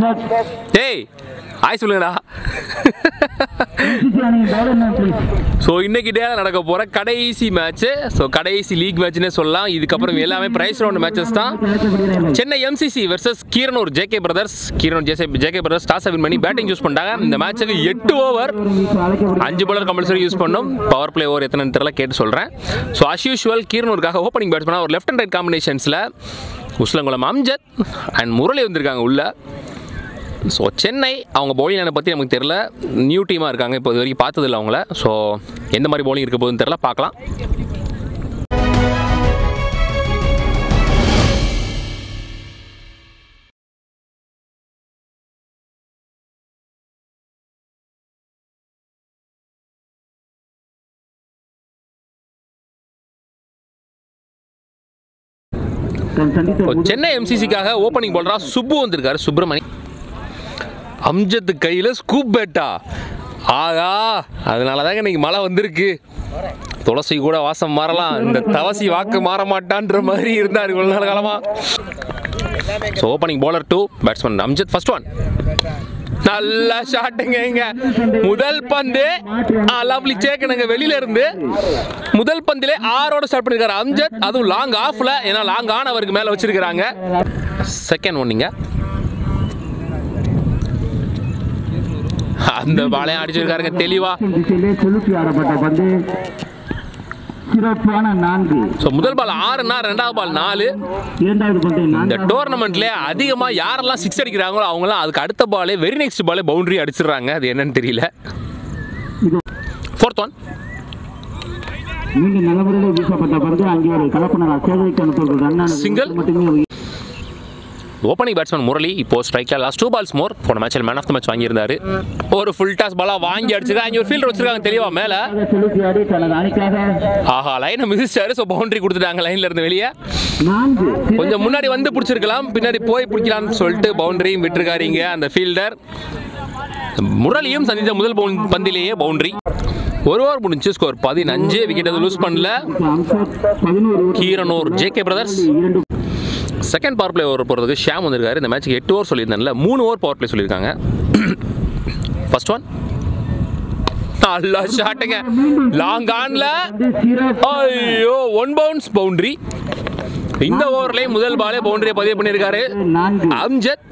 டேய் ஆய் சொல்லுங்கடா ஸோ இன்னைக்கு டேல நடக்க போகிற கடைசி மேட்ச்சு ஸோ கடைசி லீக் மேட்ச்னே சொல்லலாம் இதுக்கப்புறம் எல்லாமே பிரைஸ் ரவுண்ட் மேட்சஸ் தான் Chennai MCC versus Keeranur JK brothers Keeranur ஜேசே ஜேகே பிரதர்ஸ் டாஸ் வின் பண்ணி பேட்டிங் யூஸ் பண்ணிட்டாங்க இந்த மேட்ச்சுக்கு எட்டு ஓவர் அஞ்சு பாலர் கம்பல்சரி யூஸ் பண்ணோம் பவர் பிளே ஓவர் எத்தனை தெரியல கேட்டு சொல்கிறேன் ஸோ அஸ் யூஷுவல் கீரனூருக்காக ஓப்பனிங் பேட்ஸ்மேனாக ஒரு லெஃப்ட் அண்ட் ரைட் காம்பினேஷன்ஸில் உஸ்லங்குளம் அம்ஜத் அண்ட் முரளி வந்திருக்காங்க உள்ள ஸோ சென்னை அவங்க bowling line பற்றி நமக்கு தெரியல நியூ டீமாக இருக்காங்க இப்போ இது வரைக்கும் பார்த்ததில்ல அவங்கள ஸோ எந்த மாதிரி bowling இருக்க போகுதுன்னு தெரியல பார்க்கலாம் இப்போ சென்னை எம்சிசிக்காக ஓப்பனிங் போல்றா சுப்பு வந்திருக்காரு சுப்பிரமணி அம்ஜத்து கையில் ஸ்கூப் பேட்டா ஆகா அதனால தாங்க இன்னைக்கு மழை வந்திருக்கு துளசி கூட வாசம் மாறலாம் இந்த தவசி வாக்கு மாற மாட்டான்ற மாதிரி இருந்தார் இவ்வளோ நாள் காலமா so opening bowler to batsman Amjad first one நல்ல ஷாட்டுங்க இங்க முதல் பந்து லவ்லி சேக்கனுங்க வெளியில இருந்து முதல் பந்திலே ஆறோட ஸ்டார்ட் பண்ணிருக்காரு அம்ஜத் அதுவும் லாங் ஆஃப்ல ஏன்னா லாங் ஆன் அவருக்கு மேல வச்சிருக்காங்க செகண்ட் ஒன்னிங்க அந்த பாலையும் அடிச்சிருக்காருங்க தெளிவா திசையிலே செலுத்தி ஆடப்பட்ட பந்து சிறப்பான நான்கு ஸோ முதல் பால் ஆறுனா ரெண்டாவது பால் நாலு இரண்டாவது பந்தை இந்த நான்கு டோர்னமெண்ட்ல அதிகமா யாரெல்லாம் சிக்ஸ் அடிக்கிறாங்களோ அவங்களாம் அதுக்கு அடுத்த பாலே வெரி நெக்ஸ்ட் பாலே பவுண்டரி அடிச்சிடுறாங்க அது என்னன்னு தெரியல ஃபோர்த் ஒன் மீண்டும் நல்ல முறையில் வீசப்பட்ட பந்து அங்கே ஒரு கலப்பனர் சேகரிக்க அனுப்புவது ரன்னானது Single. மட்டுமே ஓப்பனிங் பேட்ஸ்மேன் முரளி இப்போ ஸ்ட்ரைக்கில் லாஸ்ட் டூ பால்ஸ் மோர் போன மேட்ச்சில் மேன் ஆஃப் த மேட்ச் வாங்கியிருந்தாரு ஒரு ஃபுல் டாஸ் பாலா வாங்கி அடிச்சிருக்காங்க அங்கே ஒரு ஃபீல்டர் வச்சிருக்காங்க தெளிவா மேலே செலுத்தி ஆடி தனது அணிக்காக ஆஹா லைனை மிதிச்சாரு ஸோ பவுண்டரி கொடுத்துட்டாங்க லைன்ல இருந்து வெளியே நான்கு கொஞ்சம் முன்னாடி வந்து பிடிச்சிருக்கலாம் பின்னாடி போய் பிடிக்கலாம்னு சொல்லிட்டு பவுண்டரியும் விட்டுருக்காருங்க அந்த ஃபீல்டர் முரளியும் சந்தித்த முதல் பவுன் பந்திலேயே பவுண்டரி ஒரு ஓவர் முடிஞ்சு ஸ்கோர் பதினஞ்சு விக்கெட் லூஸ் பண்ணல அம்சத் பதினோரு கீரனூர் ஜேகே பிரதர்ஸ் இரண்டு செகண்ட் பவர் பிளே ஓவர் போகிறதுக்கு ஷாம் வந்திருக்காரு இந்த மேட்ச்சுக்கு எட்டு ஓவர் சொல்லியிருந்தேன்ல மூணு ஓவர் பவர் பிளே சொல்லியிருக்காங்க ஃபர்ஸ்ட் ஒன் நல்லா ஷாட்டுங்க லாங் ஆன்ல ஐயோ ஒன் பவுன்ஸ் பவுண்டரி இந்த ஓவர்லயும் முதல் பாலே பவுண்டரியை பதிவு பண்ணியிருக்காரு நான்கு அம்ஜத்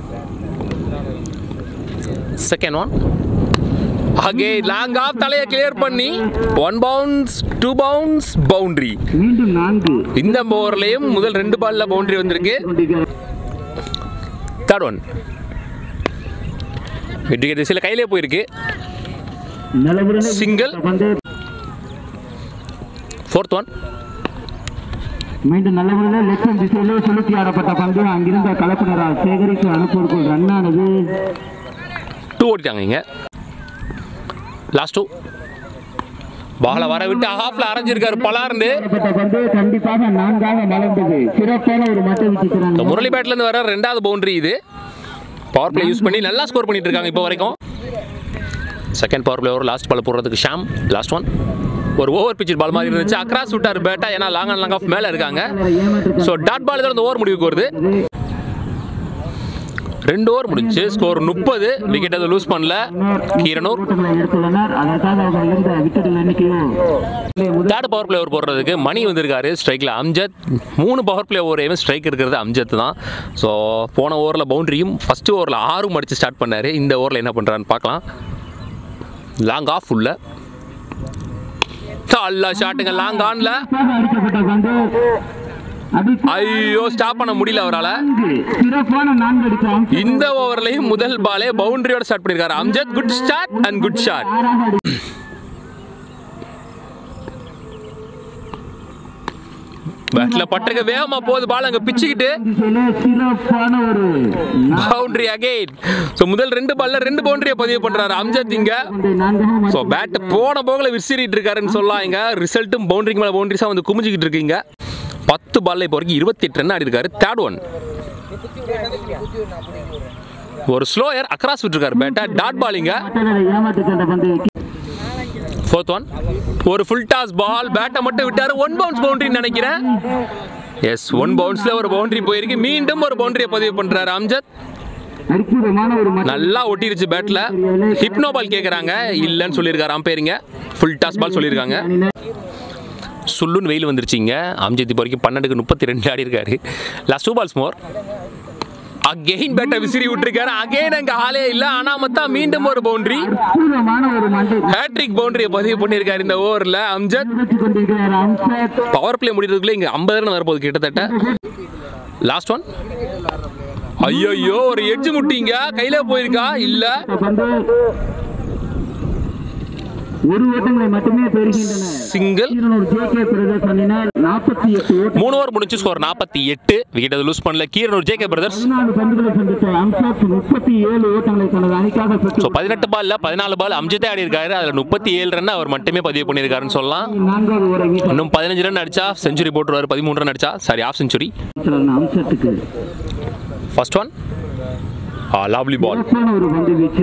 செகண்ட் ஒன் அகே லாங் ஆஃப் தலையை கிளியர் பண்ணி one bounce two bounce boundary மீண்டும் நான்கு இந்த ஓவர்லயும் முதல் ரெண்டு பால்ல பவுண்டரி வந்திருக்கு கொண்டிருக்கிறார். தேர்ட் ஒன் விக்கெட் திசையில் கையிலே போயிருக்கு நல்ல முறையில் Single. பந்து ஃபோர்த் ஒன் மீண்டும் நல்ல முறையில் லட்சம் திசையிலே செலுத்தி ஆடப்பட்ட பந்து அங்கிருந்த கலப்பனரால் சேகரித்து அனுப்புவதற்குள் ரன்னானது டூ ஓடிட்டாங்க இங்க லாஸ்ட் டூ பால வர விட்டு ஹாஃப்ல அரைஞ்சிருக்காரு பலார்ந்து ஆடப்பட்ட பந்து கண்டிப்பாக நான்காக மலர்ந்தது சிறப்பான ஒரு மட்டை இந்த விசிக்கிறாங்க முரளி பேட்ல இருந்து வர ரெண்டாவது பவுண்டரி இது பவர் பிளே யூஸ் பண்ணி நல்லா ஸ்கோர் பண்ணிட்டு இருக்காங்க இப்போ வரைக்கும் second power play over last ball போடுறதுக்கு ஷாம் லாஸ்ட் ஒன் ஒரு ஓவர் பிச்சர் பால் மாதிரி இருந்துச்சு அக்ராஸ் விட்டார் பேட்டா ஏன்னா லாங் அண்ட் லாங் ஆஃப் மேல இருக்காங்க ஸோ டாட் பால் தான் இந்த ஓவர் முடிவுக்கு வருது ரெண்டு ஓவர் முடிஞ்சு ஸ்கோர் முப்பது விக்கெட் அதை லூஸ் பண்ணல கீரனூர் கூட்டங்களை எடுத்துள்ளனர் அதற்காக அவர்கள் இருந்த விக்கெட்டுகள் எண்ணிக்கையும் முதல் தேர்ட் பவர் பிளே ஓவர் போடுறதுக்கு மணி வந்திருக்காரு ஸ்ட்ரைக்கில் அம்ஜத் மூணு பவர் பிளே ஓவரையுமே ஸ்ட்ரைக் இருக்கிறது அம்ஜத் தான் ஸோ போன ஓவரில் பவுண்டரியும் ஃபஸ்ட்டு ஓவரில் ஆறும் அடித்து ஸ்டார்ட் பண்ணார் இந்த ஓவரில் என்ன பண்ணுறான்னு பார்க்கலாம் லாங் ஆஃப் உள்ள அல்லா ஷாட்டுங்க லாங் ஆன்ல அடிக்கப்பட்ட பந்து அடித்து ஐயோ ஸ்டாப் பண்ண முடியல அவரால் நான்கு. சிறப்பான நான்கு அடித்த அம்சம் இந்த ஓவர்லையும் முதல் பாலே பவுண்டரியோட ஸ்டார்ட் பண்ணியிருக்காரு Amjad good start and good shot ஆறாக அடி பேட்ல பட்டிருக்க வேகமா போகுது பால் அங்க பிச்சுக்கிட்டு திசையிலே சிறப்பான ஒரு பவுண்டரி அகைன் ஸோ முதல் ரெண்டு பால்ல ரெண்டு பவுண்டரியை பதிவு பண்றாரு அம்ஜத் இங்க நான்கு நான்காக ஸோ பேட் போன போகல விசிறிட்டு இருக்காருன்னு சொல்லலாம் இங்க ரிசல்ட்டும் பவுண்டரிக்கு மேல பவுண்டரிஸா வந்து குமிஞ்சிக்கிட்டு இருக்கீங்க பத்து பால்ல இப்போ வரைக்கும் இருபத்தி எட்டு ரன் ஆடி இருக்காரு தேர்ட் ஒன் ஒரு ஸ்லோயர் அக்ராஸ் விட்டுருக்காரு பேட்டா டாட் பாலிங்க மற்றவரை ஏமாற்றி சென்ற பந்து ஃபோர்த் ஒன் ஒரு ஃபுல் டாஸ் பால் பேட்டை மட்டும் விட்டாரு ஒன் பவுன்ஸ் பவுண்டரி நினைக்கிறேன் எஸ் ஒன் பவுன்ஸ்ல ஒரு பவுண்டரி போயிருக்கு மீண்டும் ஒரு பவுண்டரியை பதிவு பண்றாரு அம்ஜத் அற்புதமான ஒரு மட்டம் நல்லா ஒட்டிருச்சு பேட்ல ஹிப்னோ பால் கேக்குறாங்க இல்லைன்னு சொல்லியிருக்காரு அம்பேருங்க ஃபுல் டாஸ் பால் சொல்லியிருக்காங்க சுல்லுன்னு வெயில் வந்துருச்சுங்க அம்ஜித் இப்போ வரைக்கும் பன்னெண்டுக்கு முப்பத்தி ரெண்டு ஆடி இருக்காரு last two balls more again பேட்டை விசிறி விட்டுருக்காரு அகைன் அங்க ஆளே இல்ல ஆனா மொத்தம் மீண்டும் ஒரு பவுண்டரி அற்புதமான ஒரு மண்டை ஹேட்ரிக் பவுண்டரியை பதிவு பண்ணியிருக்காரு இந்த ஓவர்ல அம்ஜத் நிறுத்தி கொண்டிருக்கிறார் அம்சத் பவர் பிளே முடிகிறதுக்குள்ள இங்க ஐம்பது ரன் வரப்போகுது கிட்டத்தட்ட லாஸ்ட் ஒன் ஐயோ ஒரு எட்ஜ் முட்டிங்க கையில போயிருக்கா இல்ல பந்து ஒரு ஓட்டங்களை மட்டுமே பெறுகின்றன single Keeranur J K brothers அணியினர் நாற்பத்தி எட்டு ஓட்டம் மூணு ஓவர் முடிஞ்சு ஸ்கோர் நாற்பத்தி எட்டு விக்கெட் லூஸ் பண்ணல கீரனூர் ஜேகே பிரதர்ஸ் பதினாலு பந்துகளை சந்தித்த அம்சத் முப்பத்தி ஏழு ஓட்டங்களை தனது அணிக்காக ஸோ பெற்று பதினெட்டு பால்ல பதினாலு பால் அம்ஜித்தே ஆடி இருக்காரு அதுல முப்பத்தி ஏழு ரன் அவர் மட்டுமே பதிவு பண்ணியிருக்காருன்னு சொல்லலாம் நான்காவது ஓரை வீச இன்னும் பதினஞ்சு ரன் அடிச்சா செஞ்சுரி போட்டுருவாரு பதிமூணு ரன் அடிச்சா சாரி ஆஃப் செஞ்சுரி அம்சத்துக்கு ஃபர்ஸ்ட் ஒன் லவ்லி பால் சிறப்பான ஒரு பந்து வீச்சு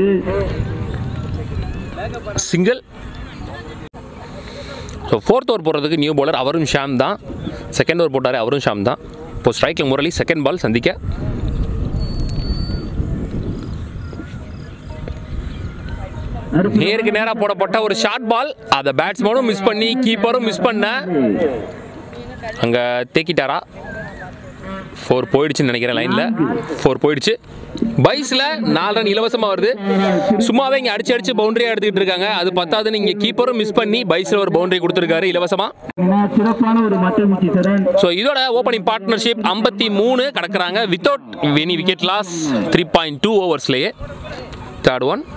சிங்கிள் ஸோ ஃபோர்த் ஓவர் போடுறதுக்கு நியூ bowler அவரும் ஷாம் தான் செகண்ட் ஓவர் போட்டார் அவரும் ஷாம் தான் இப்போ ஸ்ட்ரைக்கில் முரளி செகண்ட் பால் சந்திக்க நேருக்கு நேராக போடப்பட்ட ஒரு ஷார்ட் பால் அதை பேட்ஸ்மேனும் மிஸ் பண்ணி கீப்பரும் மிஸ் பண்ண அங்கே தேக்கிட்டாரா ஃபோர் போயிடுச்சுன்னு நினைக்கிறேன் லைனில் ஃபோர் போயிடுச்சு பைஸில் நாலு ரன் இலவசமாக வருது சும்மாவே இங்கே அடிச்சு அடிச்சு பவுண்டரியாக எடுத்துக்கிட்டு இருக்காங்க அது பத்தாதுன்னு இங்கே கீப்பரும் மிஸ் பண்ணி பைஸில் ஒரு பவுண்டரி கொடுத்துருக்காரு இலவசமாக என சிறப்பான ஒரு மட்டம் வீச்சு திறன் ஸோ இதோட ஓப்பனிங் பார்ட்னர்ஷிப் ஐம்பத்தி மூணு கடக்குறாங்க without any wicket loss three point two ஓவர்ஸ்லேயே தேர்ட் ஒன்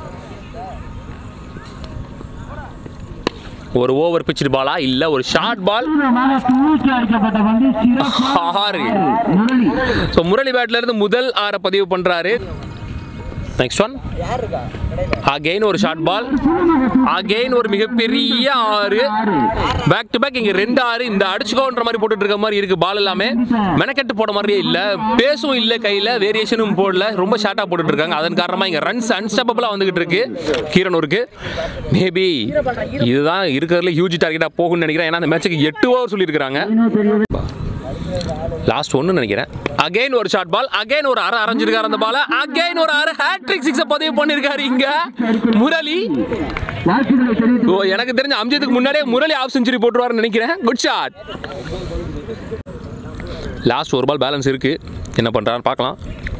ஒரு ஓவர் பிச்சு பாலா இல்ல ஒரு ஷார்ட் பால் தீவிரமாக தூக்கி அடிக்கப்பட்ட பந்து சிறப்பான ஆறு முரளி ஸோ முரளி பேட்ல இருந்து முதல் ஆறை பதிவு பண்றாரு நெக்ஸ்ட் ஒன் அகைன் ஒரு ஷார்ட் பால் அகைன் ஒரு மிகப்பெரிய ஆறு பேக் டு பேக் இங்க ரெண்டு ஆறு இந்த அடிச்சுக்கோன்ற மாதிரி போட்டுட்டு இருக்க மாதிரி இருக்கு பால் எல்லாமே மெனக்கெட்டு போட மாதிரியே இல்ல பேசும் இல்ல கையில வேரியேஷனும் போடல ரொம்ப ஷார்ட்டா போட்டுட்டு இருக்காங்க அதன் காரணமா இங்க ரன்ஸ் அன்ஸ்டப்பபிளா வந்துகிட்டு இருக்கு கீரனூருக்கு மேபி இதுதான் இருக்கிறதுல ஹியூஜ் டார்கெட்டா போகும்னு நினைக்கிறேன் ஏன்னா அந்த மேட்சுக்கு எட்டு ஓவர் சொல்லியிருக்காங்க இன்னும் தெரியவில்லை. லாஸ்ட் ஒன்னு நினைக்கிறேன் அகைன் ஒரு ஷார்ட் பால் அகைன் ஒரு அரை அரைஞ்சிருக்காரு அந்த பால அகைன் ஒரு அரை ஹேட்ரிக் சிக்ஸ் பதிவு பண்ணிருக்காரு இங்க முரளி வாழ்த்துக்களை தெரிவித்து ஓ எனக்கு தெரிஞ்ச அம்ஜத்துக்கு முன்னாடியே முரளி ஆஃப் செஞ்சுரி போட்டுருவாருன்னு நினைக்கிறேன் குட் ஷாட் லாஸ்ட் ஒரு பால் பேலன்ஸ் இருக்கு என்ன பண்றான்னு பார்க்கலாம்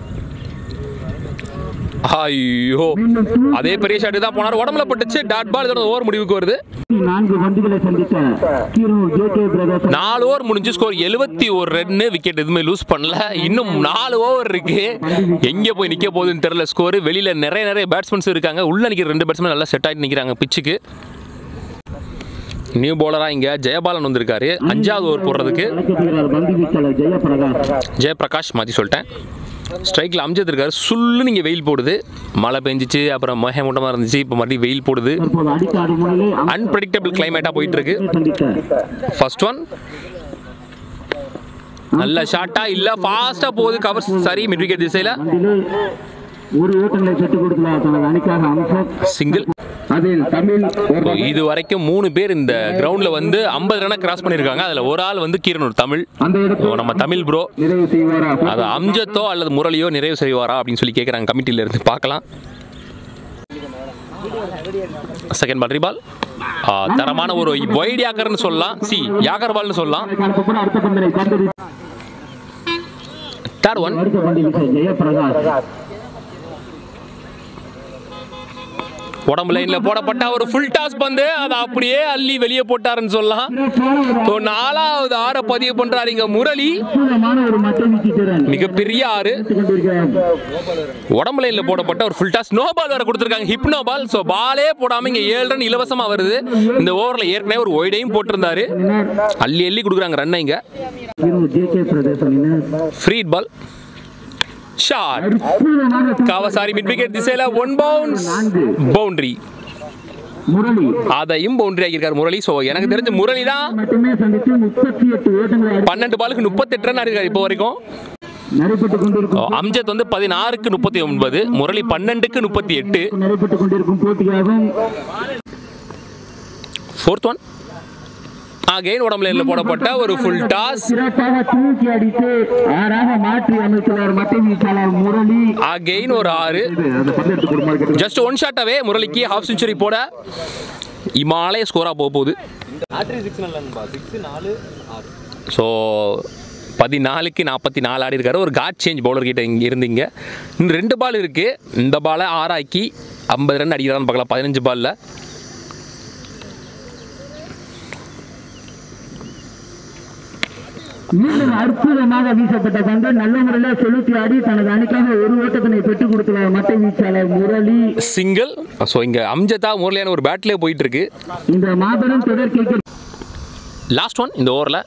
ஐயோ அதே பெரிய ஷாட் தான் போனார் உடம்புல பட்டுச்சு டாட் பால் இதோட ஓவர் முடிவுக்கு வருது நான்கு பந்துகளை சந்தித்த கீரனூர் ஜே கே பிரதர்ஸ் நாலு ஓவர் முடிஞ்சு ஸ்கோர் எழுபத்தி ஒரு ரன்னு விக்கெட் எதுவுமே லூஸ் பண்ணல இன்னும் நாலு ஓவர் இருக்கு எங்க போய் நிக்க போகுதுன்னு தெரியல ஸ்கோர் வெளியில நிறைய நிறைய பேட்ஸ்மேன்ஸ் இருக்காங்க உள்ள நிக்கிற ரெண்டு பேட்ஸ்மேன் நல்லா செட் ஆகிட்டு நிக்கிறாங்க பிச்சுக்கு நியூ பவுலரா இங்க ஜெயபாலன் வந்திருக்காரு அஞ்சாவது ஓவர் போடுறதுக்கு அழைக்கப்படுகிறார் பந்து வீச்சாளர் ஜெயபிரகாஷ் ஜெயபிரகாஷ் மாற்றி சொல்லிட்டேன் ஸ்ட்ரைக்கில் அம்ஜத் இருக்காரு சுள்ளு நீங்கள் வெயில் போடுது மழை பெஞ்சிச்சு அப்புறம் மகமூட்டமாக இருந்துச்சு இப்போ மறுபடியும் வெயில் போடுது தற்போது அடிக்காடு முறையிலே அன்பிரடிக்டபிள் கிளைமேட்டாக போயிட்டு இருக்கு சந்தித்த ஃபர்ஸ்ட் ஒன் நல்ல ஷாட்டா இல்ல ஃபாஸ்டா போகுது கவர் சரி மிட் விக்கெட் திசையில பந்திலே ஒரு ஓட்டங்களை பெற்றுக் கொடுக்கிறார் தனது அணிக்காக அம்சத் சிங்கிள் அதில் தமிழ் ஒரு இது வரைக்கும் மூணு பேர் இந்த கிரவுண்ட்ல வந்து 50 ரனை கிராஸ் பண்ணிருக்காங்க அதுல ஒரு ஆள் வந்து கீரனூர் தமிழ் அந்த ஓ, இடத்தில் நம்ம தமிழ் ப்ரோ நிறைவு செய்வாரா அது அம்ஜத்தோ அல்லது முரளியோ நிறைவு செய்வாரா அப்படின்னு சொல்லி கேட்குறாங்க கமிட்டில இருந்து பார்க்கலாம் செகண்ட் பால் ரீபால் தரமான ஒரு வைட் யாக்கர்னு சொல்லலாம் சி யாக்கர் பால்னு சொல்லலாம் காலத்துக்கு அடுத்த பந்தனை பந்து தேர்ட் ஒன் அடுத்த பந்து வீச ஜெயபிரகாஷ் உடம்பு லைன்ல போடப்பட்ட ஒரு ஃபுல் டாஸ் பந்து அதை அப்படியே அள்ளி வெளியே போட்டாருன்னு சொல்லலாம் ஸோ நாலாவது ஆறை பதிவு பண்றாரு இங்க முரளி அற்புதமான ஒரு மட்டை வீச்சு திறன் மிகப்பெரிய ஆறு கொண்டிருக்கிறார் உடம்பு லைன்ல போடப்பட்ட ஒரு ஃபுல் டாஸ் நோ பால் வேற கொடுத்துருக்காங்க ஹிப்னோ பால் ஸோ பாலே போடாம இங்க ஏழு ரன் இலவசமா வருது இந்த ஓவர்ல ஏற்கனவே ஒரு ஒய்டையும் போட்டிருந்தாரு அள்ளி அள்ளி கொடுக்குறாங்க ரன் இங்க ஜே கே பிரதேசம் ஃப்ரீ பால் ஷாட் அற்புதமான காவசாரி மிட் விக்கெட் திசையில ஒன் பவுன்ஸ் பவுண்டரி முரளி அதையும் பவுண்டரி ஆகியிருக்காரு முரளி ஸோ எனக்கு தெரிஞ்ச முரளி தான் மட்டுமே சந்தித்து முப்பத்தி எட்டு ஓட்டங்களை அடி- பன்னெண்டு பாலுக்கு முப்பத்தெட்டு ரன் ஆடிருக்காரு இப்போ வரைக்கும் நடைபெற்றுக் கொண்டிருக்கும் அம்ஜத் வந்து பதினாறுக்கு முப்பத்தி ஒன்பது முரளி பன்னெண்டுக்கு முப்பத்தி எட்டு நடைபெற்றுக் கொண்டிருக்கும் போட்டியாகும் ஃபோர்த் ஒன் அகைன் உடம்பு லைன்ல போடப்பட்ட ஒரு ஃபுல் டாஸ் சிறப்பாக தூக்கி அடித்து ஆறாக மாற்றி அமைத்துள்ளார் மட்டை வீச்சாளர் முரளி அகைன் ஒரு ஆறு அந்த பந்து எடுத்து கொடுமா ஜஸ்ட் ஒன் ஷாட் அவே முரளிக்கு ஹாஃப் செஞ்சுரி போட இமாலய ஸ்கோரா போக போகுது ஸோ பதினாலுக்கு நாற்பத்தி நாலு ஆடி இருக்காரு ஒரு காட் சேஞ்ச் பவுலர் கிட்ட இங்கே இருந்தீங்க இன்னும் ரெண்டு பால் இருக்கு இந்த பாலை ஆறாக்கி ஐம்பது ரன் அடிக்கிறான்னு பார்க்கலாம் பதினஞ்சு பால்ல மீண்டும் அற்புதமாக வீசப்பட்ட பந்து நல்ல முறையில் செலுத்தி ஆடி தனது அணிக்காக ஒரு ஓட்டத்தினை பெற்றுக் கொடுத்துள்ளார் மட்டை வீச்சாளர் முரளி சிங்கிள் ஸோ இங்கே அம்ஜதா முரளியான ஒரு பேட்லேயே போயிட்டு இருக்கு இந்த மாபெரும் தொடர் கிரிக்கெட் லாஸ்ட் ஒன் இந்த ஓவரில்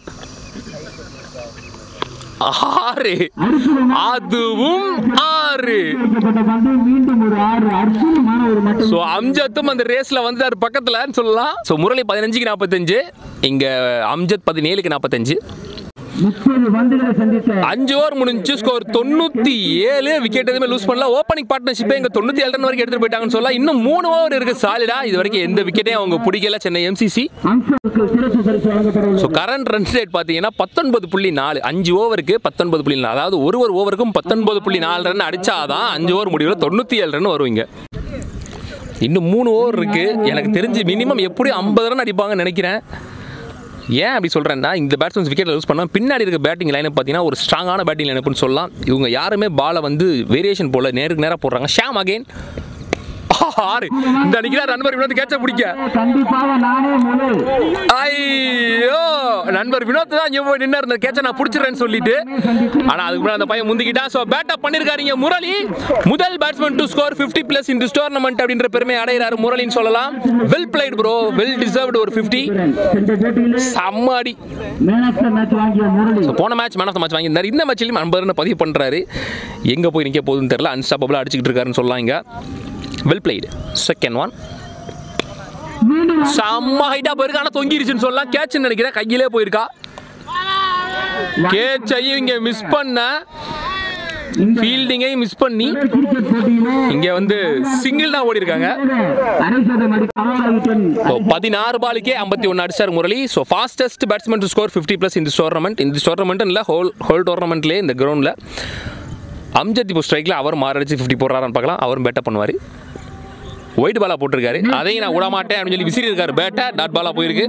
ஆறு அற்புதமாக அதுவும் ஆறு வீசப்பட்ட பந்து மீண்டும் ஒரு ஆறு அற்புதமான ஒரு மட்டை ஸோ அம்ஜத்தும் அந்த ரேஸ்ல வந்தார் பக்கத்துலன்னு சொல்லலாம் ஸோ முரளி பதினஞ்சுக்கு நாற்பத்தஞ்சு இங்க அம்ஜத் பதினேழுக்கு நாற்பத்தஞ்சு முப்பது பந்துகளை சந்தித்த அஞ்சு ஓவர் முடிஞ்சு ஸ்கோர் தொண்ணூத்தி ஏழு விக்கெட் எதுவுமே லூஸ் பண்ணல ஓப்பனிங் பார்ட்னர்ஷிப்பே இங்க தொண்ணூத்தி ஏழு ரன் வரைக்கும் எடுத்துட்டு போயிட்டாங்கன்னு சொல்லலாம் இன்னும் மூணு ஓவர் இருக்கு சாலிடா இது வரைக்கும் எந்த விக்கெட்டையும் அவங்க பிடிக்கல சென்னை எம்சிசி அம்சருக்கு சிறப்பு பரிசு வழங்கப்பட ஸோ உள்ளது கரண்ட் ரன் ரேட் பார்த்தீங்கன்னா பத்தொன்பது புள்ளி நாலு அஞ்சு ஓவருக்கு பத்தொன்பது புள்ளி நாலு அதாவது ஒரு ஒரு ஓவருக்கும் பத்தொன்பது புள்ளி நாலு ரன் அடிச்சாதான் அஞ்சு ஓவர் முடிவில் தொண்ணூற்றி ஏழு ரன் வருவீங்க இன்னும் மூணு ஓவர் இருக்கு எனக்கு தெரிஞ்சு மினிமம் எப்படியும் ஐம்பது ரன் அடிப்பாங்கன்னு நினைக்கிறேன் ஏன் அப்படி சொல்கிறேன்னா இந்த பேட்ஸ்மேன்ஸ் விக்கெட் லூஸ் பண்ணால் பின்னாடி இருக்க பேட்டிங் லைனப் பார்த்தீங்கன்னா ஒரு ஸ்ட்ராங்கான பேட்டிங் லைனப்னு சொல்லலாம் இவங்க யாருமே பாலை வந்து வேரியேஷன் போல நேருக்கு நேராக போடுறாங்க ஷாம் அகைன் ஆறு இந்த அன்னைக்கு நண்பர் வினோத் கேட்ச பிடிக்க கண்டிப்பாக நானே முதல் ஐயோ நண்பர் வினோத் தான் இங்க போய் நின்னாரு இந்த கேட்ச நான் பிடிச்சிடுறேன்னு சொல்லிட்டு ஆனா அதுக்கு முன்னாடி அந்த பையன் முந்திக்கிட்டா ஸோ பேட் அப் பண்ணிருக்காருங்க முரளி முதல் பேட்ஸ்மேன் டு ஸ்கோர் 50 பிளஸ் இந்த டோர்னமெண்ட் அப்படின்ற பெருமை அடைகிறாரு முரளின்னு சொல்லலாம் well played bro well deserved ஒரு 50 சென்ற போட்டியிலே செம்ம அடி மேன் ஆஃப் த மேட்ச் வாங்கிய முரளி போன match man of the match வாங்கியிருந்தார் இந்த மேட்ச்லையும் அன்பர்னு பதிவு பண்ணுறாரு எங்கே போய் நிற்க போகுதுன்னு தெரியல அன்ஸ்டாப்பபிளாக அடிச்சுக்கிட்டு இருக்காருன்னு சொல்லலாம் இங்க வெல் பிளேடு செகண்ட் ஒன் மீண்டும் செம்ம ஹைட்டாக போயிருக்கு ஆனால் தொங்கிருச்சுன்னு சொல்லலாம் கேட்ச்னு நினைக்கிறேன் கையிலே போயிருக்கா கேட்சையும் இங்கே மிஸ் பண்ண ஃபீல்டிங்கையும் மிஸ் பண்ணி கிரிக்கெட் போட்டியிலே இங்கே வந்து சிங்கிள் தான் ஓடி இருக்காங்க அரை சதம் அடி கமலாவிட்டன் ஸோ பதினாறு பாலுக்கே ஐம்பத்தி ஒன்று அடிச்சார் Murali so fastest batsman to score fifty plus இந்த டோர்னமெண்ட் இந்த டோர்னமெண்ட் இல்லை ஹோல் ஹோல் டோர்னமெண்ட்லேயே இந்த கிரவுண்டில் அம்ஜத் இப்போ ஸ்ட்ரைக்கில் அவர் மாரடிச்சு ஃபிஃப்டி போடுறாருன்னு பார்க்கலாம் அவரும் பேட்டப் பண்ணுவார் ஒயிட் பாலா போட்டிருக்காரு அதையும் நான் விட மாட்டேன் அப்படின்னு சொல்லி விசிறி இருக்காரு பேட்டை டாட் பாலா போயிருக்கு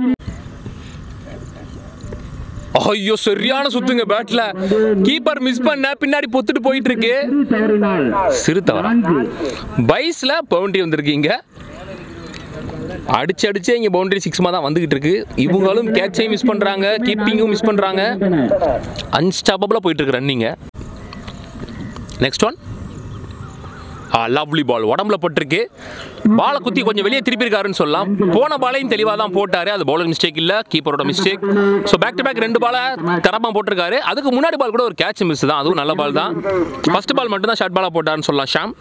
ஐயோ சரியான சுத்துங்க பேட்ல கீப்பர் மிஸ் பண்ண பின்னாடி பொத்துட்டு போயிட்டு இருக்கு சிறு தவறினால் சிறு தவறா நான்கு பைஸ்ல பவுண்டரி வந்திருக்கீங்க அடிச்சு அடிச்சே இங்க பவுண்டரி சிக்ஸ்மா தான் வந்துகிட்டு இருக்கு இவங்களும் கேட்சையும் மிஸ் பண்றாங்க கீப்பிங்கும் மிஸ் பண்றாங்க அன்ஸ்டாப்பபிளா போயிட்டு இருக்கு ரன்னிங்க நெக்ஸ்ட் ஒன் லவ்லி பால் உடம்புல பட்டிருக்கு பாலை குத்தி கொஞ்சம் வெளியே திருப்பியிருக்காருன்னு சொல்லலாம் போன பாலையும் தெளிவாக தான் போட்டாரு அது பவுலர் மிஸ்டேக் இல்லை கீப்பரோட mistake so back to back ரெண்டு பாலை தரமா போட்டிருக்காரு அதுக்கு முன்னாடி பால் கூட ஒரு கேட்ச் மிஸ் தான் அதுவும் நல்ல பால் தான் ஃபர்ஸ்ட் பால் மட்டும் தான் ஷார்ட் பாலாக போட்டாருன்னு சொல்லலாம் ஷாம்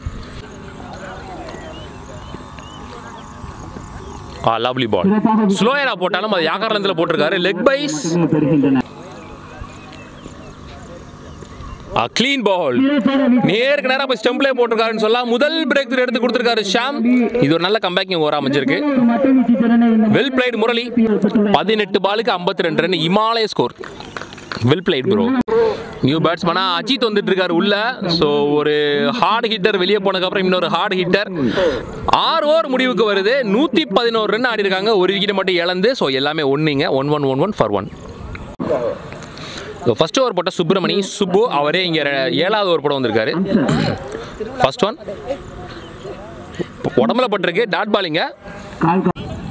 ஆ லவ்லி பால் ஸ்லோயரா போட்டாலும் அது யாகாரந்தில் போட்டிருக்காரு லெக் பைஸ் பெறுகின்றன க்ளீன் பால் நேருக்கு நேரா போய் ஸ்டெம்ப்லே போட்டிருக்காருன்னு சொல்லலாம் முதல் பிரேக் எடுத்து கொடுத்திருக்காரு ஷாம் இது ஒரு நல்ல கம்பேக்கிங் ஓர அமைஞ்சிருக்கு மட்டை வீச்சு திறனை இந்த வெல் பிளேட் முரளி பதினெட்டு பாலுக்கு ஐம்பத்தி ரெண்டு ரன் இமாலய score well played bro new பேட்ஸ்மேனா அஜித் வந்துட்டு இருக்காரு உள்ள ஸோ ஒரு ஹார்ட் ஹிட்டர் வெளியே போனதுக்கப்புறம் இன்னொரு ஹார்ட் ஹிட்டர் ஆறு ஓவர் முடிவுக்கு வருது நூற்றி பதினோரு ரன் ஆடி இருக்காங்க ஒரு விக்கெட் மட்டும் இழந்து ஸோ எல்லாமே ஒன்றுங்க one one one one four one first over போட்ட சுப்பிரமணி சுப்பு அவரே இங்கே ஏழாவது ஓவர் போட வந்திருக்காரு ஃபர்ஸ்ட் ஒன் உடம்புல பட்டிருக்கு டாட் பாலிங்க கால்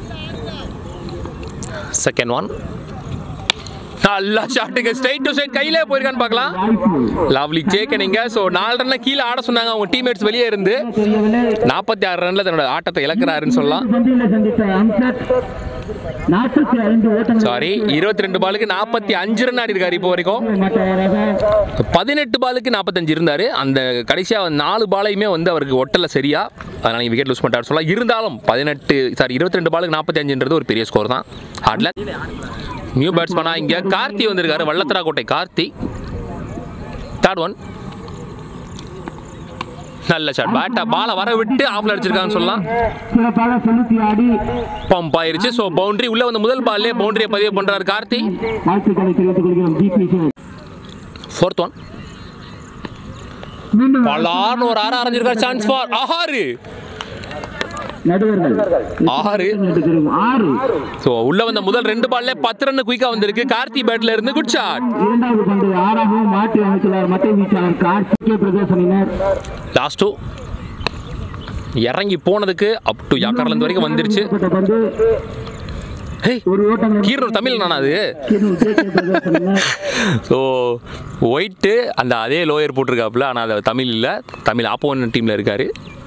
செகண்ட் ஒன் நல்லா ஷாட்டுங்க ஸ்ட்ரைட் டு ஸ்ட்ரைட் கையிலே போயிருக்கான்னு பார்க்கலாம் வாய்ப்பு லவ்லி ஜேக்கனிங்க ஸோ நாலு ரன்ல கீழே ஆட சொன்னாங்க அவங்க டீம்மேட்ஸ் வெளியே இருந்து தெரியவில்லை நாற்பத்தி ஆறு ரன்ல தன்னோட ஆட்டத்தை இழக்கிறாருன்னு சொல்லலாம் பந்தியில சந்தித்த அம்சத் நாற்பத்தி ஐந்து ஓட்டங்கள் சாரி இருபத்தி ரெண்டு பாலுக்கு நாற்பத்தி அஞ்சு ரன் ஆடி இருக்காரு இப்போ வரைக்கும் மற்றவராக பதினெட்டு பாலுக்கு நாற்பத்தஞ்சு இருந்தாரு அந்த கடைசியாக நாலு பாலையுமே வந்து அவருக்கு ஒட்டல சரியா அதனால விக்கெட் லூஸ் பண்ணிட்டாரு சொல்லலாம் இருந்தாலும் பதினெட்டு சாரி இருபத்தி ரெண்டு பாலுக்கு நாற்பத்தி அஞ்சுன்றது ஒரு பெரிய ஸ்கோர் தான் ஹார்ட்ல நியூ பேட்ஸ்மேனா இங்க கார்த்தி வந்திருக்காரு வள்ளத்தரா கோட்டை கார்த்தி தேர்ட் ஒன் நல்ல ஷாட் பேட்டை பாலை வர விட்டு ஆஃப்ல அடிச்சிருக்காங்கன்னு சொல்லலாம் சிறப்பாக செலுத்தி ஆடி பம்ப் ஆயிருச்சு ஸோ பவுண்டரி உள்ள வந்த முதல் பால்லே பவுண்டரியை பதிவு பண்றாரு கார்த்தி வாழ்த்துக்களை தெரிவித்துக் கொள்கிறோம் ஜிபி ஃபோர்த் ஒன் மீண்டும் பலார்னு ஒரு ஆறு அரைஞ்சிருக்காரு சான்ஸ் ஃபார் ஆறு நடுவர்கள் ஆறு நடுக்கிறோம். ஆறு ஸோ உள்ள வந்த முதல் ரெண்டு பால்ல பத்து ரன் குயிக்கா வந்திருக்கு கார்த்தி பேட்ல இருந்து குட் ஷாட் இரண்டாவது பந்து ஆறாகவும் மாற்றி அமைத்துள்ளார் மட்டை வீச்சாளர் கார்த்திகே பிரதர்சனினர் லாஸ்ட் இறங்கி போனதுக்கு அப் டு யாக்கர்லேருந்து வரைக்கும் வந்துருச்சு ஏற்பட்ட பந்து ஹே ஒரு ஓட்டம் கீரனூர் தமிழ் நானா அது கிரு ஜேகே பிரதர்சனினர் ஸோ ஒயிட்டு அந்த அதே லோயர் போட்டிருக்காப்புல ஆனால் அது தமிழ் இல்லை தமிழ் ஆப்போனன்ட் டீமில் இருக்காரு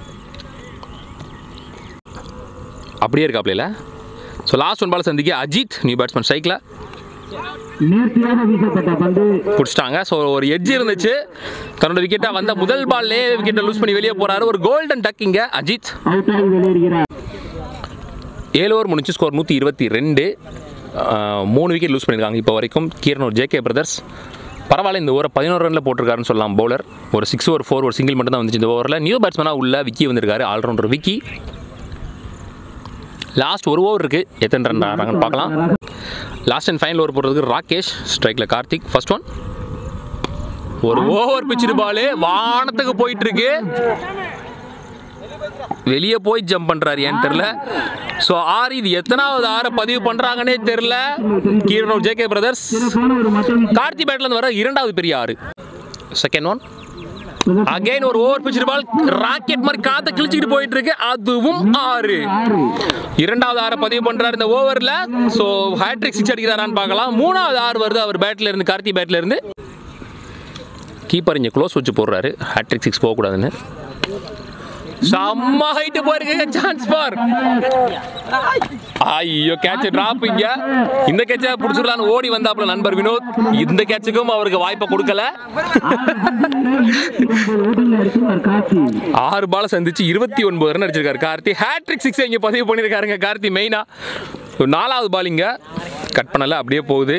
அப்படியே இருக்காப்புல ஸோ லாஸ்ட் ஒன் பால் சந்திக்க அஜித் நியூ பேட்ஸ்மேன் ஸ்ட்ரைக்கில் நேர்த்தியாக வீசப்பட்ட பந்து பிடிச்சிட்டாங்க ஸோ ஒரு எட்ஜ் இருந்துச்சு தன்னோட விக்கெட்டாக வந்த முதல் பால்லே விக்கெட்டை லூஸ் பண்ணி வெளியே போறாரு ஒரு கோல்டன் டக் இங்க அஜித் அவுட் ஆகி வெளியேறுகிறார் ஏழு ஓவர் முடிஞ்சு ஸ்கோர் நூற்றி இருபத்தி ரெண்டு மூணு விக்கெட் லூஸ் பண்ணியிருக்காங்க இப்போ வரைக்கும் கீரனூர் ஜேகே பிரதர்ஸ் பரவாயில்ல இந்த ஓவரை பதினோரு ரனில் போட்டிருக்காருன்னு சொல்லலாம் பவுலர் ஒரு சிக்ஸ் ஓவர் ஃபோர் ஒரு சிங்கிள் மட்டும் தான் வந்துச்சு இந்த ஓவரில் நியூ பேட்ஸ்மேனாக உள்ள விக்கி வந்திருக்காரு ஆல்ரவுண்டர் விக்கி லாஸ்ட் ஒரு ஓவர் இருக்குது எத்தனை ரன் ஆகிறாங்கன்னு பார்க்கலாம் லாஸ்ட் அண்ட் ஃபைனல் ஓவர் போடுறதுக்கு ராகேஷ் ஸ்ட்ரைக்கில் கார்த்திக் ஃபர்ஸ்ட் ஒன் ஒரு ஓவர் பிச்சுட்டு பாலு வானத்துக்கு போயிட்டு இருக்கு வெளியே போய் ஜம்ப் பண்றாரு ஏன்னு தெரியல ஸோ ஆறு இது எத்தனாவது ஆறை பதிவு பண்றாங்கன்னே தெரியல கீரனூர் ஜேகே பிரதர்ஸ் சிறப்பான ஒரு மட்டை வீச்சு கார்த்தி பேட்ல இருந்து வர இரண்டாவது பெரிய ஆறு செகண்ட் ஒன் அகைன் ஒரு ஓவர் பிச்சுட்டு பால் ராக்கெட் மாதிரி காத்த கிழிச்சிட்டு போயிட்டு இருக்கு அதுவும் ஆறு ஆறு இரண்டாவது ஆறை பதிவு பண்றாரு இந்த ஓவர்ல ஸோ ஹேட்ரிக் சிக்ஸ் அடிக்கிறாரான்னு பார்க்கலாம் மூணாவது ஆறு வருது அவர் பேட்ல இருந்து கார்த்தி பேட்ல இருந்து கீப்பர் இங்க க்ளோஸ் வச்சு போடுறாரு ஹேட்ரிக் சிக்ஸ் போகக்கூடாதுன்னு செம்ம ஹைட்டு போயிருக்கு சான்ஸ் ஃபார் ஐயோ கேட்ச் டிராப் இங்க இந்த கேட்சை பிடிச்சிடலான்னு ஓடி வந்தாப்புல நண்பர் வினோத் இந்த கேட்சுக்கும் அவருக்கு வாய்ப்பை கொடுக்கல ஓட்டங்கள் அடித்துள்ளார் காட்சி ஆறு பால சந்திச்சு இருபத்தி ஒன்பது ரன் அடிச்சிருக்காரு கார்த்தி ஹேட்ரிக் சிக்ஸ் இங்க பதிவு பண்ணியிருக்காருங்க கார்த்தி மெயினா நாலாவது பால் இங்க கட் பண்ணல அப்படியே போகுது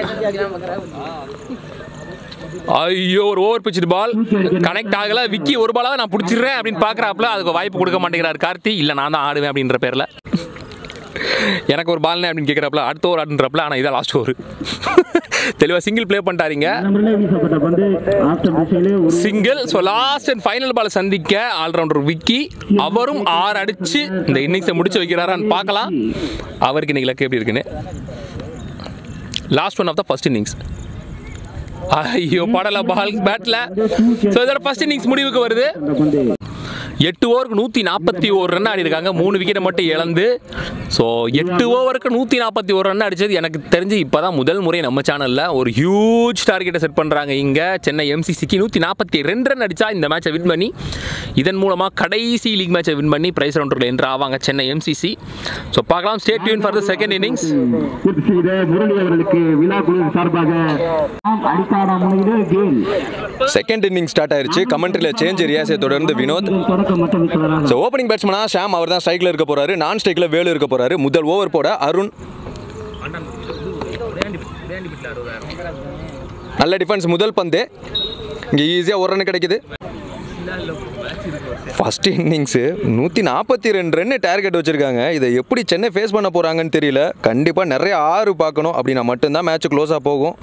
ஐயோ ஒரு ஓவர் பிச்சுட்டு பால் கனெக்ட் ஆகல விக்கி ஒரு பாலாக நான் பிடிச்சிடுறேன் அப்படின்னு பார்க்குறாப்புல அதுக்கு வாய்ப்பு கொடுக்க மாட்டேங்கிறார் கார்த்தி இல்லை நான் தான் ஆடுவேன் அப்படின்ற பேரில் எனக்கு ஒரு பால்னே அப்படின்னு கேட்குறாப்புல அடுத்த ஓவர் ஆடுன்றப்பல ஆனால் இதான் லாஸ்ட் ஓவர் தெளிவாக சிங்கிள் ப்ளே பண்ணிட்டாருங்க நம்மளே வீசப்பட்ட பந்து ஆப்டர் திசையிலே ஒரு single so last and final ball சந்திக்க ஆல்ரவுண்டர் விக்கி அவரும் ஆறு அடிச்சு இந்த இன்னிங்ஸை முடிச்சு வைக்கிறாரான்னு பார்க்கலாம் அவருக்கு இன்னைக்கு லக்கு எப்படி இருக்குன்னு last one of the first innings ஐயோ படல பால் பேட்ல ஸோ இதோட ஃபர்ஸ்ட் இன்னிங்ஸ் முடிவுக்கு வருது அந்த பந்து எட்டு ஓவருக்கு நூற்றி நாற்பத்தி ஒரு ரன் ஆடி இருக்காங்க மூணு விக்கெட்டை மட்டும் இழந்து ஸோ எட்டு ஓவருக்கு நூற்றி நாற்பத்தி ஒரு ரன் அடிச்சது எனக்கு தெரிஞ்சு இப்போ தான் முதல் முறை நம்ம சேனலில் ஒரு ஹியூஜ் டார்கெட்டை செட் பண்ணுறாங்க இங்கே சென்னை எம்சிசிக்கு நூற்றி நாற்பத்தி ரெண்டு ரன் அடித்தா இந்த மேட்சை வின் பண்ணி இதன் மூலமாக கடைசி லீக் மேட்சை வின் பண்ணி பிரைஸ் ரவுண்டரில் என்று ஆவாங்க சென்னை எம்சிசி ஸோ பார்க்கலாம் stay tuned for the second innings பூர்த்தி செய்த முரளி அவர்களுக்கு விழா குழு சார்பாக அடிக்கான முனையிலே கேல் செகண்ட் இன்னிங் ஸ்டார்ட் ஆயிருச்சு கமெண்ட்ரியில் சேஞ்ச் ரியாஸை தொடர்ந்து வினோத் தொடக்க மட்டும் வீசுவராக ஸோ ஓப்பனிங் பேட்ஸ்மனா ஷாம் அவர் தான் ஸ்ட்ரைக்கில் இருக்க போறாரு நான் ஸ்ட்ரைக்கில் வேலு இருக்க போறாரு முதல் ஓவர் போட அருண் நல்ல டிஃபென்ஸ் முதல் பந்து இங்கே ஈஸியாக ஒரு ரன் கிடைக்குது ஃபர்ஸ்ட் இன்னிங்ஸு நூற்றி நாற்பத்தி ரெண்டு ரன் டார்கெட் வச்சுருக்காங்க இதை எப்படி சென்னை ஃபேஸ் பண்ண போகிறாங்கன்னு தெரியல கண்டிப்பாக நிறைய ஆறு பார்க்கணும் அப்படின்னா மட்டும்தான் மேட்ச் க்ளோஸாக போகும்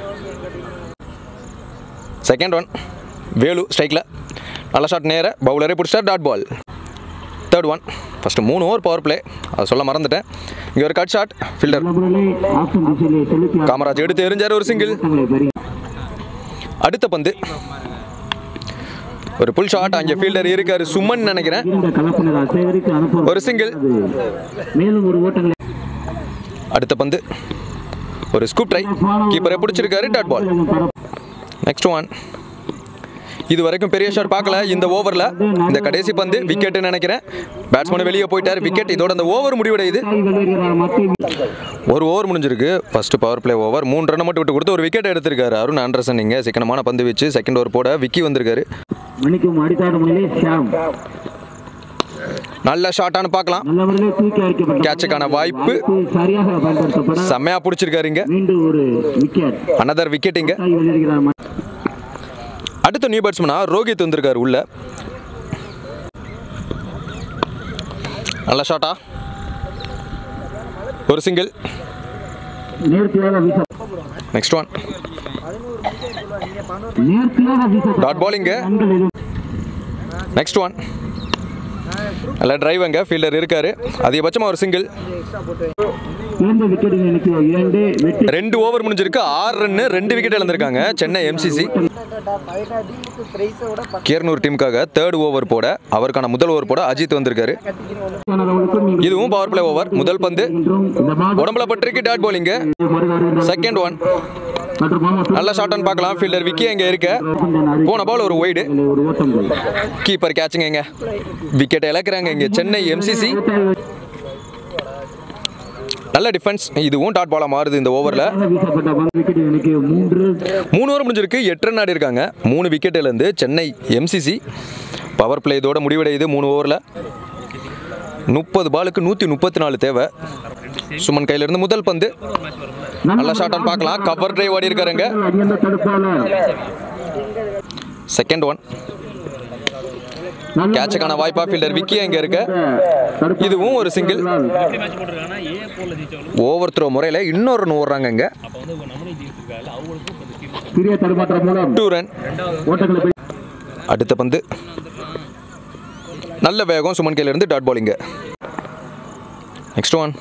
செகண்ட் ஒன் வேலு ஸ்ட்ரைக்கில் நல்ல ஷாட் நேர பவுலரே பிடிச்சா dot ball third one first மூணு ஓவர் பவர் பிளே அதை சொல்ல மறந்துட்டேன் இங்கே ஒரு கட் ஷாட் ஃபீல்டர் முரளி ஆப்ஷன் திசையிலே செலுத்தி காமராஜ் எடுத்து எறிஞ்சார் ஒரு சிங்கிள் ஆட்டங்களை பெறுகிறார். அடுத்த பந்து ஒரு புல் ஷாட் அங்கே ஃபீல்டர் இருக்காரு சுமன் நினைக்கிறேன் இருந்த கலப்பினரால் சேகரித்து அனுப்ப ஒரு single. மேலும் ஒரு ஓட்டங்களை அடுத்த பந்து ஒரு ஸ்கூப் ட்ரை கீப்பரை பிடிச்சிருக்காரு டாட் பால் நெக்ஸ்ட் ஒன் இது வரைக்கும் பெரிய ஷாட் பார்க்கல இந்த ஓவரில் இந்த கடைசி பந்து விக்கெட்டு நினைக்கிறேன் பேட்ஸ்மேன் வெளியே போயிட்டார் விக்கெட் இதோட அந்த ஓவர் முடிவடையுது வெளியேறுகிறார் மத்திய ஒரு ஓவர் முடிஞ்சிருக்கு ஃபர்ஸ்ட் பவர் பிளே ஓவர் மூணு ரன் மட்டும் விட்டு கொடுத்து ஒரு விக்கெட் எடுத்திருக்காரு அருண் ஆண்டர்சன் இங்கே சிக்கனமான பந்து வச்சு செகண்ட் ஓவர் போட விக்கி வந்திருக்காரு மணிக்கும் அடித்தாடு முனையிலே ஷியாம் நல்ல ஷாட்டானு பார்க்கலாம் நல்லவர்களே தூக்கி அடிக்கப்பட்ட கேட்சுக்கான வாய்ப்பு சரியாக பயன்படுத்தப்பட செம்மையா பிடிச்சிருக்காரு இங்க மீண்டும் ஒரு விக்கெட் அனதர் விக்கெட் இங்க வெளியேறுகிறார் அடுத்த நியூ பேட்ஸ்மனா ரோஹித் வந்திருக்காரு உள்ள நல்ல ஷாட்டா ஒரு சிங்கிள் நேர்த்தியாக வீச நெக்ஸ்ட் ஒன் நேர்த்தியாக வீச டாட் பாலிங்கு ரன்கள் எதுவும் நெக்ஸ்ட் ஒன் நல்ல டிரைவங்க ஃபீல்டர் இருக்காரு அதிகபட்சமாக ஒரு சிங்கிள் இரண்டு விக்கெட் எண்ணிக்கை இரண்டு வெற்றி ரெண்டு ஓவர் முடிஞ்சிருக்கு ஆறு ரன்னு ரெண்டு விக்கெட் இழந்திருக்காங்க சென்னை எம்சிசி கீரனூர் டீமுக்காக தேர்ட் ஓவர் போட அவருக்கான முதல் ஓவர் போட அஜித் வந்திருக்காரு அவர்களுக்கும் நீங்கள் இதுவும் பவர் பிளே ஓவர் முதல் பந்து இன்றும் இந்த மாதம் உடம்புல பட்டிருக்கு டாட் பாலிங்கு வருகின்ற செகண்ட் ஒன் மற்றும் மாமா நல்ல ஷாட்னு பார்க்கலாம் ஃபீல்டர் விக்கி எங்க இருக்க போன பால் ஒரு ஒய்டு ஒரு ஓட்டம் போய் கீப்பர் கேட்சுங்க இங்க விக்கெட்டை இழக்கிறாங்க இங்க சென்னை எம்சிசி நல்ல டிஃபென்ஸ் இதுவும் டாட் பாலா மாறுது இந்த ஓவரில் வீசப்பட்ட பந்து விக்கெட் எண்ணிக்கை மூன்று மூணு ஓவர் முடிஞ்சிருக்கு எட்டு ரன் ஆடி இருக்காங்க மூணு விக்கெட்டிலேருந்து சென்னை எம்சிசி பவர் பிளே இதோட முடிவடையுது மூணு ஓவரில் முப்பது பாலுக்கு நூற்றி முப்பத்தி நாலு தேவை சுமன் கையிலிருந்து முதல் பந்து நல்ல ஷாட்டான்னு பார்க்கலாம் கவர் டிரைவ் ஆடி இருக்காருங்க அங்கிருந்த தடுப்பாளர் செகண்ட் ஒன் நல்ல கேட்சுக்கான வாய்ப்பா ஃபீல்டர் விக்கி அங்கே இருக்க தடுப்பாளர் இதுவும் ஒரு சிங்கிள் ஓவர் த்ரோ முறையில் இன்னொரு ரன் ஓடுறாங்க இங்கே சிறிய தடுமாற்றம் மூலம் டூ ரன் ஓட்டங்களை பிடி- அடுத்த பந்து நல்ல வேகம் சுமன் கையிலிருந்து டாட் பாலிங்கு நெக்ஸ்ட் ஒன்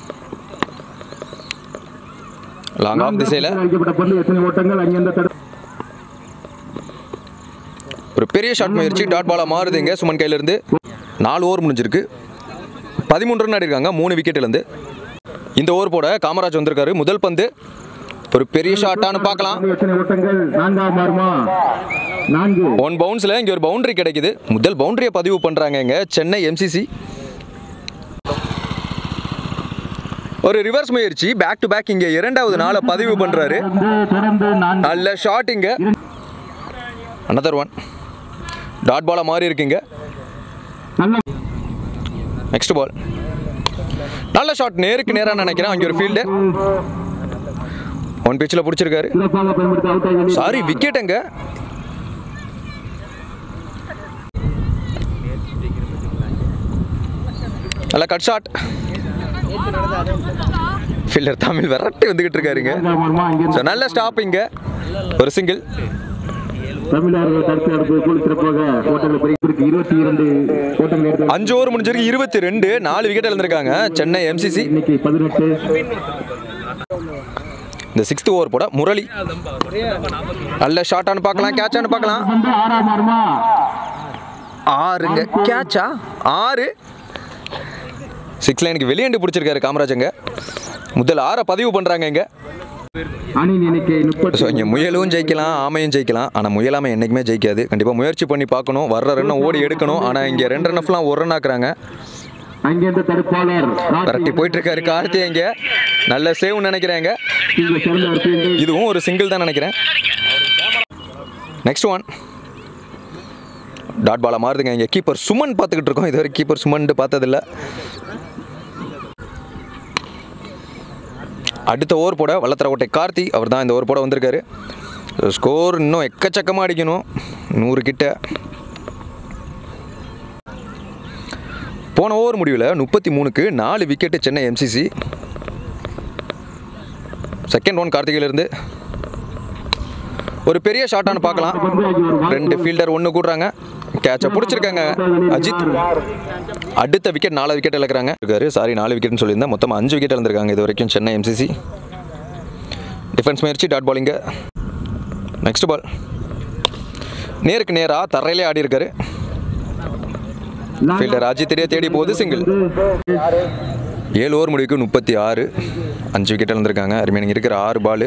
லாங் ஆஃப் திசையில் அளிக்கப்பட்ட பந்து எத்தனை ஓட்டங்கள் அங்கிருந்த தடு ஒரு பெரிய ஷாட் முயற்சி டாட் பாலா மாறுதுங்க சுமன் கையிலிருந்து நாலு ஓவர் முடிஞ்சிருக்கு பதிமூன்று ரன் ஆடிருக்காங்க மூணு விக்கெட்லேருந்து இந்த ஓவர் போட காமராஜ் வந்திருக்காரு முதல் பந்து ஒரு பெரிய ஷாட்டான்னு பார்க்கலாம் பந்து எத்தனை ஓட்டங்கள் நான்காம் மாறுமா நான்கு ஒன் பவுன்ஸில் இங்கே ஒரு பவுண்டரி கிடைக்குது முதல் பவுண்டரியை பதிவு பண்ணுறாங்க இங்கே சென்னை எம்சிசி ஒரு ரிவர்ஸ் முயற்சி பேக் டு பேக் இங்கே இரண்டாவது நாளை பதிவு பண்ணுறாரு தொடர்ந்து தொடர்ந்து நான்கு நல்ல ஷாட் இங்கே அனதர் ஒன் டாட் பாலாக மாறி இருக்குங்க நல்ல நெக்ஸ்ட் பால் நல்ல ஷாட் நேருக்கு நேராக நினைக்கிறேன் அங்கே ஒரு ஃபீல்டு ஒன் பிச்சில் பிடிச்சிருக்காரு சிறப்பாக பயன்படுத்தி அவுட் ஆகி சாரி விக்கெட் எங்க நல்ல கட் ஷாட் ஃபீல்டர் தமிழ் விரட்டி வந்துகிட்டு இருக்காருங்க நான்காம் மாறுமா அங்கிருந்து ஸோ நல்ல ஸ்டாப்பிங்க ஒரு சிங்கிள் தமிழர்கள் தடுத்து அடுப்பு போல் சிறப்பாக ஓட்டங்களை பிரிப்பிற்கு இருபத்தி இரண்டு ஓட்டங்கள் எடுத்து அஞ்சு ஓவர் முடிஞ்சிருக்கு இருபத்தி ரெண்டு நாலு விக்கெட் இழந்திருக்காங்க சென்னை எம்சிசி இன்னைக்கு பதினெட்டு இந்த சிக்ஸ்த் ஓவர் போட முரளி நல்ல ஷாட்டான்னு பார்க்கலாம் கேட்சான்னு பார்க்கலாம் வந்து ஆறாம் மாறுமா ஆறுங்க கேட்சா ஆறு சிக்ஸ் லைனுக்கு வெளியேண்டு பிடிச்சிருக்காரு காமராஜங்க முதல் ஆறை பதிவு பண்ணுறாங்க இங்கே அணி எண்ணிக்கை ஸோ முப்பத்தி இங்கே முயலும் ஜெயிக்கலாம் ஆமையும் ஜெயிக்கலாம் ஆனால் முயலாமை என்றைக்குமே ஜெயிக்காது கண்டிப்பாக முயற்சி பண்ணி பார்க்கணும் வர்ற ரன்னை ஓடி எடுக்கணும் ஆனால் இங்கே ரெண்டு ரன் ஆஃப்லாம் ஒரு ரன் ஆக்குறாங்க அங்கிருந்த தடுப்பாளர் விரட்டி போயிட்டு இருக்காரு கார்த்தி இங்கே நல்ல சேவ்னு நினைக்கிறேங்க இங்கு சிறந்த ஒரு field. இதுவும் ஒரு சிங்கிள் தான் நினைக்கிறேன் நெக்ஸ்ட் ஒன் டாட் பாலா மாறுதுங்க இங்கே கீப்பர் சுமன் பார்த்துக்கிட்டு இருக்கோம் இதுவரை கீப்பர் சுமன்ட்டு பார்த்ததில்ல அடுத்த ஓவர் போட வல்லத்தரக்கோட்டை கார்த்தி அவர் தான் இந்த ஓவர் போட வந்திருக்காரு ஸ்கோர் இன்னும் எக்கச்சக்கமாக அடிக்கணும் நூறு கிட்ட போன ஓவர் முடிவில் முப்பத்தி மூணுக்கு நாலு wicket Chennai MCC second one கார்த்திகையிலிருந்து ஒரு பெரிய ஷாட்டானு பார்க்கலாம் வந்து அது ஒரு வாய்ப்பு. ரெண்டு ஃபீல்டர் ஒன்று கூடுறாங்க கேட்சை பிடிச்சிருக்காங்க அஜித் அடுத்த விக்கெட் நாலு விக்கெட் இழக்கிறாங்க இருக்காரு சாரி நாலு விக்கெட்னு சொல்லியிருந்தேன் மொத்தமாக அஞ்சு விக்கெட் இழந்திருக்காங்க இது வரைக்கும் சென்னை எம்சிசி டிஃபென்ஸ் முயற்சி டாட் பாலிங்க நெக்ஸ்ட் பால் நேருக்கு நேராக தரையிலே ஆடி இருக்காரு ஃபீல்டர் அஜித்திரியை தேடி போகுது சிங்கிள் ஏழு ஓவர் முடிவுக்கு முப்பத்தி ஆறு அஞ்சு விக்கெட் இழந்திருக்காங்க ரிமைனிங் இருக்கிற ஆறு பால்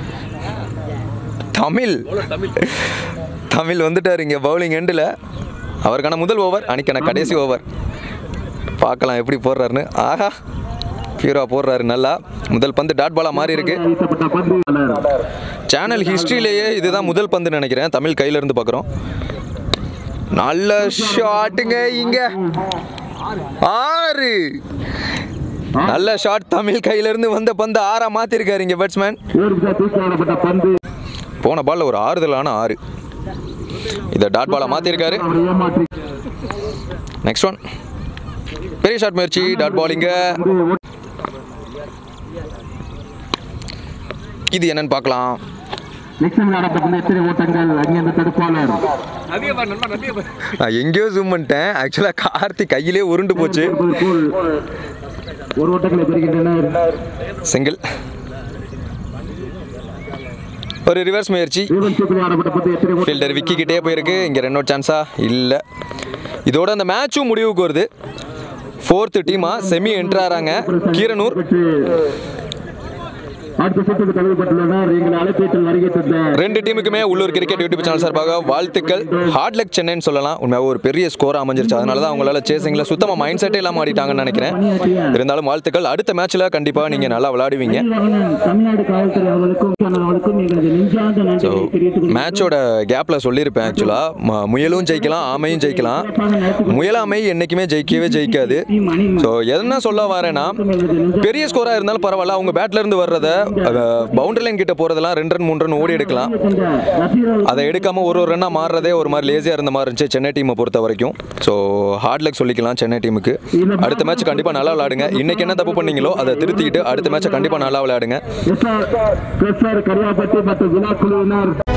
தமிழ் தமிழ் வந்துட்டார் இங்கே பவுலிங் எண்டில் அவருக்கான முதல் ஓவர் அன்னைக்கான கடைசி ஓவர் பார்க்கலாம் எப்படி போடுறாருன்னு ஆஹா பியூரா போடுறாரு நல்லா முதல் பந்து டாட் பாலா மாறி இருக்கு வீசப்பட்ட பந்து சேனல் ஹிஸ்ட்ரியிலேயே இதுதான் முதல் பந்துன்னு நினைக்கிறேன் தமிழ் கையில இருந்து பார்க்குறோம் நல்ல ஷாட்டுங்க இங்க ஆறு நல்ல ஷாட் தமிழ் கையில இருந்து வந்த பந்து ஆறா மாத்திருக்காரு இங்க பேட்ஸ்மேன் ஒரு விசா தூக்கி ஆடப்பட்ட பந்து போன பால்ல ஒரு ஆறுதலான ஆறு இதை டாட் பாலா மாத்திருக்காரு அவரை ஏமாற்றி நெக்ஸ்ட் ஒன் பெரிய ஷாட் முயற்சி டாட் பாலிங்க இது என்னன்னு பார்க்கலாம் நெக்ஸ்ட் விளையாடப்பட்ட எத்தனை ஓட்டங்கள் அங்கிருந்த தடுப்பாளர் நான் எங்கேயோ ஜூம் பண்ணிட்டேன் ஆக்சுவலாக கார்த்தி கையிலே உருண்டு போச்சு ஒரு கோல் ஒரு ஓட்டங்களை பெறுகின்றனர் சிங்கிள் ஒரு ரிவர்ஸ் முயற்சி ஈவன் சூப்பர் விளையாடப்பட்ட பத்து எத்தனை ஓட்டங்கள் ஃபீல்டர் விக்கி கிட்டே போயிருக்கு இங்கே ரெண்டு சான்ஸா இல்லை இதோட அந்த மேட்சும் முடிவுக்கு வருது ஃபோர்த்து டீமாக செமி என்ட்ரு ஆகிறாங்க கீரனூர் பெற்று அடுத்த சுற்றுக்கு தகுதிப்பட்டுள்ளனர் எங்கள் அழைப்பேற்றில் வருகை தந்த ரெண்டு டீமுக்குமே உள்ளூர் கிரிக்கெட் யூடியூப் சேனல் சார்பாக வாழ்த்துக்கள் ஹார்ட் லக் சென்னைன்னு சொல்லலாம் உண்மையாக ஒரு பெரிய ஸ்கோர் அமைஞ்சிருச்சு அதனால தான் அவங்களால சேசிங்கில் சுத்தமாக மைண்ட் செட்டே இல்லாமல் ஆடிட்டாங்கன்னு நினைக்கிறேன் இருந்தாலும் வாழ்த்துக்கள் அடுத்த மேட்ச்சில் கண்டிப்பாக நீங்கள் நல்லா விளையாடுவீங்க மணிவண்ணன் தமிழ்நாடு காவல்துறை அவர்களுக்கும் அவர்களுக்கும் எங்களது நெஞ்சார்ந்த நன்றியை தெரிவித்துக் கொள்கிறேன். மேட்சோட கேப்பில் சொல்லியிருப்பேன் ஆக்சுவலாக முயலும் ஜெயிக்கலாம் ஆமையும் ஜெயிக்கலாம் முயலாமை என்றைக்குமே ஜெயிக்கவே ஜெயிக்காது ஸோ என்ன சொல்ல வரேன்னா பெரிய ஸ்கோராக இருந்தாலும் பரவாயில்ல அவங்க பேட்ல இருந்து வர்றத பவுண்டரி லைன் கிட்ட போகிறதெல்லாம் ரெண்டு ரன் மூணு ரன் ஓடி எடுக்கலாம் கொண்ட ரசிகர்கள் அதை எடுக்காம ஒரு ஒரு ரன்னாக மாறுறதே ஒரு மாதிரி லேசியாக இருந்த மாதிரி இருந்துச்சு சென்னை டீமை பொறுத்த வரைக்கும் ஸோ ஹார்ட் லக் சொல்லிக்கலாம் சென்னை டீமுக்கு அடுத்த மேட்ச் கண்டிப்பாக நல்லா விளையாடுங்க இன்னைக்கு என்ன தப்பு பண்ணீங்களோ அதை திருத்திக்கிட்டு அடுத்த மேட்சை கண்டிப்பாக நல்லா விளையாடுங்க எஸ்ஆர் எஸ்ஆர் கரியாப்பட்டி மற்றும் விழா குழுவினர்